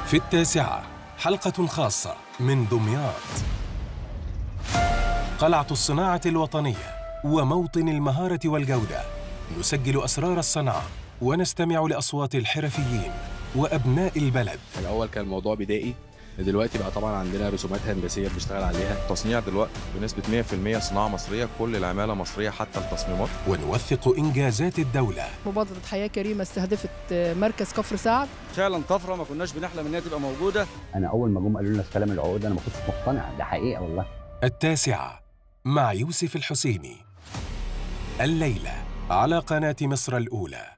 في التاسعة حلقة خاصة من دمياط قلعة الصناعة الوطنية وموطن المهارة والجودة نسجل أسرار الصنعة ونستمع لأصوات الحرفيين وأبناء البلد الاول كان الموضوع بدائي دلوقتي بقى طبعا عندنا رسومات هندسيه بنشتغل عليها التصنيع دلوقتي بنسبة 100% صناعة مصرية كل العمالة مصرية حتى التصميمات ونوثق إنجازات الدولة مبادرة حياة كريمة استهدفت مركز كفر سعد فعلا طفره ما كناش بنحلم انها تبقى موجوده انا اول ما جم قالوا لنا استلم العقود انا ما كنتش مقتنع ده حقيقه والله التاسعة مع يوسف الحسيني الليلة على قناة مصر الأولى